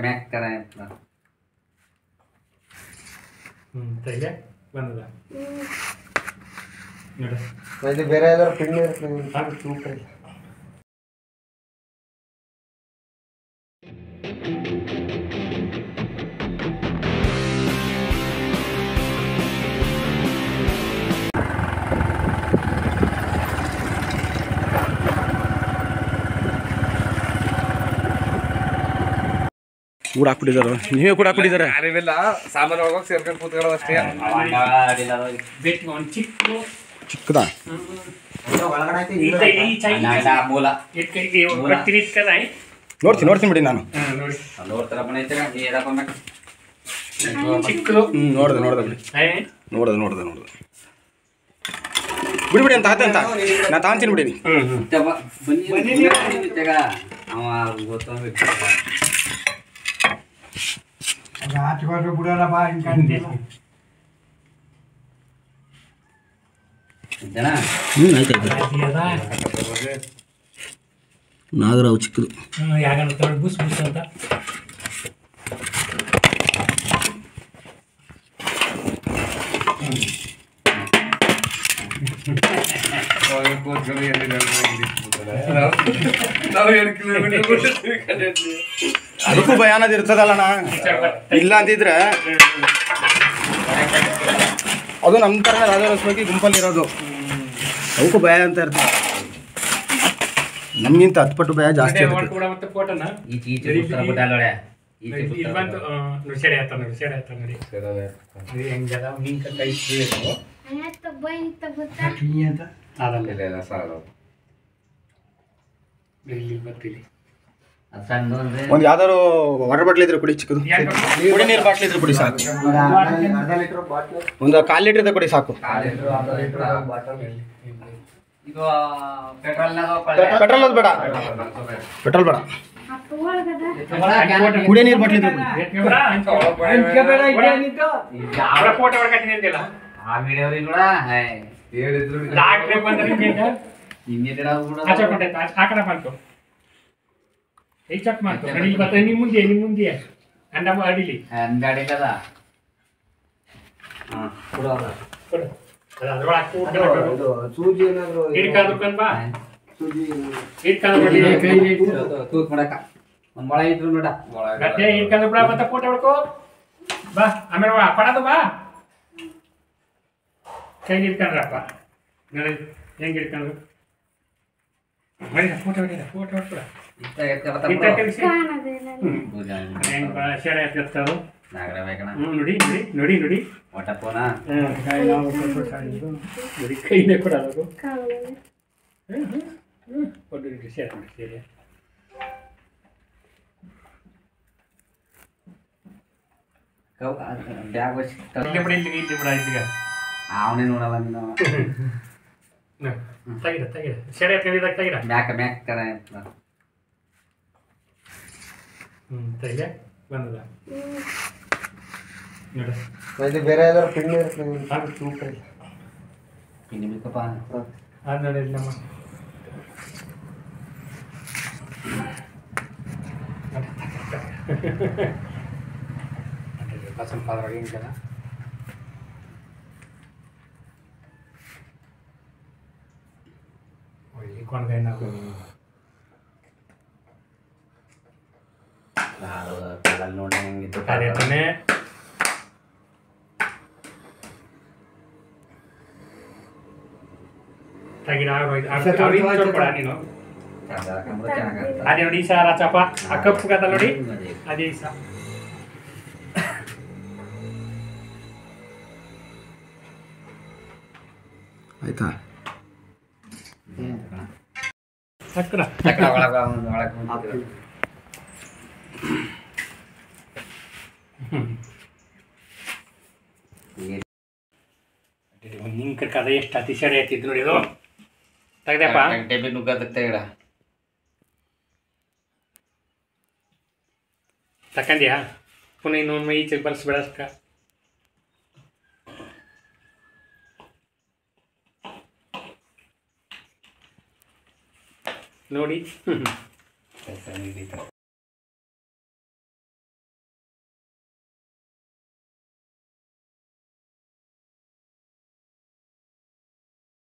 ಮ್ಯಾಕರ ಅಂತ ಹ್ಞೂ ತೈಲೆ ಬಂದದ ನೋಡು ಇದು ಬೇರೆ ಯಾವ್ದಾರು ಪಿಂಡಿ ಇರ್ತದೆ ತೂಕ ಇಲ್ಲ ಕೂಡ ಹಾಕ್ಬಿಟ್ಟಿದ್ದಾರೆ ನೀವೇ ಕೂಡ ಹಾಕ್ಬಿಟ್ಟಿದ್ದಾರೆ ಯಾರಿವೆಲ್ಲ ಸಾಮಾನು ಒಳಗೋಗಿ ಸೇರ್ಕೊಂಡು ಕೂತ್ಕೊಳ್ಳೋದು ಅಷ್ಟೇ ಬೇಕು ಒಂದು ಚಿಕ್ಕ ಚಿಕ್ಕದ ಒಳಗಡೆ ಐತೆ ಈ ತ- ಈ ಚೈನ್ ಮೂಲ ಇಟ್ಕ ಈ ಕಟ್ಟಿ ಇಟ್ಕದ ನೋಡ್ತೀನಿ ನೋಡ್ತೀನಿ ಬಿಡಿ ನಾನು ಹಾಂ ನೋಡಿ ನೋಡ್ತಾರ ಬಂದೈತೆ ನೀ ಎದಕ್ಕೊಬೇಕು ಚಿಕ್ಕದು ಹ್ಞೂ ನೋಡ್ದೆ ನೋಡ್ದೆ ಬಿಡಿ ಏ ನೋಡ್ದೆ ನೋಡ್ದೆ ನೋಡ್ದೆ ಬಿಡಿ ಬಿಡಿ ಅಂತ ಆತ ಅಂತ ನಾ ತಾಂತೀನಿ ಬಿಡಿ ಹ್ಞೂ ಹ್ಞೂ ಬನ್ನಿ ತೆಗ ಅವ ಗೊತ್ತ ಜನ ಹ್ಞೂ ಆಯ್ತು ಆಯ್ತು ನಾಗರಾವ್ ಚಿಕ್ಕದು ಯಾಗನ ತೊಗೊಂಡು ಬುಸ್ ಬುಸ್ ಅಂತ ಕೂತ್ಕೊಂಡು ಎಲ್ಲಿ ನಾವು ಎರಡು ಕಿಲೋಮೀಟರ್ ಅದಕ್ಕೂ ಭಯ ಅನ್ನೋದು ಇರ್ತದಲ್ಲಣ್ಣ ಇಲ್ಲ ಅಂತಿದ್ರೆ ಅದು ನಮ್ಮ ಥರ ರಾಜರಸ್ವಾಗಿ ಗುಂಪಲ್ಲಿ ಇರೋದು ಅವಕ್ಕೂ ಭಯ ಅಂತ ಇರ್ತದೆ ನಮಗಿಂತ ಹತ್ತು ಪಟ್ಟು ಭಯ ಜಾಸ್ತಿ ಇರುತ್ತೆ ಮಾಡ್ಕೊಡ ಮತ್ತೆ ಫೋಟೋನ ಈಚೆ ಈಚೆ ಕೂತಾರ ಬಿಟ್ಟ ಅಲ್ಲೋಡೆ ಈಚೆ ಇಲ್ಲಿ ಬಂತು ಆ, ನೋಡಿ ಸೆಡೆ ಆತ ನೋಡಿ ಸೆಡೆ ಆತ ನೋಡಿ ನೋಡಿ ಹೆಂಗದ ನಿಂಕ ಕೈ ಸಿಗಬೇಕು ಅದಲ್ಲ ಇಲ್ಲ ಸಾಲ ಇಲ್ಲಿ ಬರ್ತಿಲ್ಲಿ ಅದು ಸಣ್ಣ ಅಂದ್ರೆ ಒಂದು ಯಾವ್ದಾದ್ರು ವಾಟರ್ ಬಾಟ್ಲ್ ಇದ್ರೆ ಕುಡಿ ಚಿಕ್ಕದು ಯಾಕೆ ಕುಡಿ ನೀರು ಬಾಟ್ಲ್ ಇದ್ರೆ ಕುಡಿ ಸಾಕು ಅರ್ಧ ಲೀಟರ್ ಬಾಟ್ಲು ಒಂದು ಕಾಲು ಲೀಟರ್ ಇದೆ ಕುಡಿ ಸಾಕು ಇದು ಪೆಟ್ರೋಲ್ನಾಗ ಪೆಟ್ರೋಲ್ ಅದು ಬೇಡ ಪೆಟ್ರೋಲ್ ಬೇಡ ಕುಡಿಯೋ ನೀರು ಬಾಟ್ಲ್ ಇದ್ರೆ ಕುಡಿ ಫೋಟೋ ಹೊಡ್ಕತ್ತೀನಿ ಅಂದಿಲ್ಲ ಆ ವಿಡಿಯೋರಿ ಕೂಡ ಹೇಳಿದ್ರು ಡಾಕ್ಟ್ರೆ ಬಂದ್ರೆ ಹಿಂಗೆ ಹಿಂಗೆ ಆಚೆ ಆ ಕಡೆ ಬಂತು ಈ ಚೆಕ್ ಮಾಡ್ತು ಅಡಿಲಿ ಬರ್ತಾರೆ ನಿಮ್ಮ ಮುಂದೆ ನಿಮ್ಮ ಮುಂದೆ ಅಂಡ ಅಡಿಲಿ ಗಾಡಿ ಕದ ಹಾಂ ಕೊಡು ಕೊಡು ಅದು ಅದ್ರೊಳಗೆ ಹಾಕಿ ಊಟ ಇದು ಸೂಜಿ ಏನಾದ್ರು ಹಿಡ್ಕಾದ್ರು ಕಣ್ ಬಾ ಸೂಜಿ ಹಿಡ್ಕಾದ್ರು ತೂತ್ ಮಾಡಕ ಒಂದ್ ಮೊಳ ಇದ್ರು ನೋಡ ಗದ್ದೆ ಹಿಡ್ಕಾದ್ರು ಬಿಡ ಮತ್ತೆ ಫೋಟೋ ಹೊಡ್ಕೋ ಬಾ ಆಮೇಲೆ ಬಾ ಪಡದು ಬಾ ಕೈ ಹಿಡ್ಕೊಂಡ್ರಪ್ಪ ನೋಡಿ ಹೆಂಗೆ ಹಿಡ್ಕೊಂಡ್ರು ಹೊಡಿದ ಫೋಟೋ ಹೊಡಿದ ಫೋಟೋ ಹೊಡ್ಕೊಡ ಇತ್ತ ಎತ್ತ ಬತ್ತ ಇಂಥ ಕೆಲಸ ಹೆಂಗೆ ಬಾ ಶೇರೆ ಎತ್ತಿರ್ತಾವೆ ನಾಗರ ಬೇಕಣ ಹ್ಞೂ ನೋಡಿ ನೋಡಿ ನೋಡಿ ನೋಡಿ ಒಟ್ಟ ಫೋನ ಹ್ಮ್, ಕೈ ನಾವು ಕೊಟ್ಟು ಸಾಯಿದು. ನೋಡಿ ಕೈನೇ ಕೊಡೋದು ಹ್ಮ್ ಹ್ಮ್ ಹ್ಮ್ ಕೊಟ್ಟು ನೋಡಿ ಶೇರ್ ಮಾಡಿ ಸೇರಿ ಬ್ಯಾಗ್ ಇಲ್ಲಿ ಬಿಡ ಇಲ್ಲಿ ಇಲ್ಲಿ ಬಿಡ ಇಲ್ಲಿಗ ಅವನೇ ನೋಡಲ್ಲ ನೀನು ತೆಗಿದ ತೆಗಿದ ಸೆಡೆ ತೆಗಿದಾಗ ತೆಗಿದ ಮ್ಯಾಕ ಮ್ಯಾಕ್ ಕರ ಅಂತ ಹ್ಮ್ ತೆಗಿಲೆ ಬಂದದ ನೋಡು ಇದು ಬೇರೆ ಯಾವ್ದಾರು ಪಿಂಡಿ ಇರ್ತದೆ ತೂಕ ಇಲ್ಲ ಇನ್ನು ಬೇಕಪ್ಪ ಅದು ನೋಡಿ ಇಲ್ಲಿ ನಮ್ಮ ಸ್ವಲ್ಪ ಅದ್ರಾಗ ಹಿಂಗದ ಒಳ್ಳೆ ಕೊಣಗೈ ನಾವು ಕಾಲು ಕಾಲಲ್ಲಿ ನೋಡಿ ಹೆಂಗಿತ್ತು ಅದೇ ತಾನೇ ತಗಿನ ಕೊಡ ನೀನು ಚಂದ ಹಾಕೊಂಡ್ರೆ ಚೆನ್ನಾಗಾಗ್ತದೆ. ಅದೇ ನೋಡಿ ಈ ಸಾರ ಚಪ ಆ ಕಪ್ಪು ಕದ ನೋಡಿ ಅದೇ ಈ ಸಾ ಆಯ್ತಾ ಸಕ್ರ ಚಕ್ರ ಒಳಗೆ ಅವ್ನು ಒಳಗೆ ಕುಂತಿದ್ರು. ನಿಂಕ ಕದ ಎಷ್ಟು ಅತಿಶಯ ಐತಿದ್ ನೋಡಿ ಇದು ತೆಗ್ದಪ್ಪ ಟೇಬಿ ನುಗ್ಗದಕ್ಕೆ ತೆಗಿಡ ತಕಂದ್ಯಾ ಪುನಃ ಇನ್ನೊಮ್ಮೆ ಈಚೆಗೆ ಬರ್ಸ್ಬೇಡ ಅಕ್ಕ ನೋಡಿ ಕೆಲಸ ಮುಗೀತು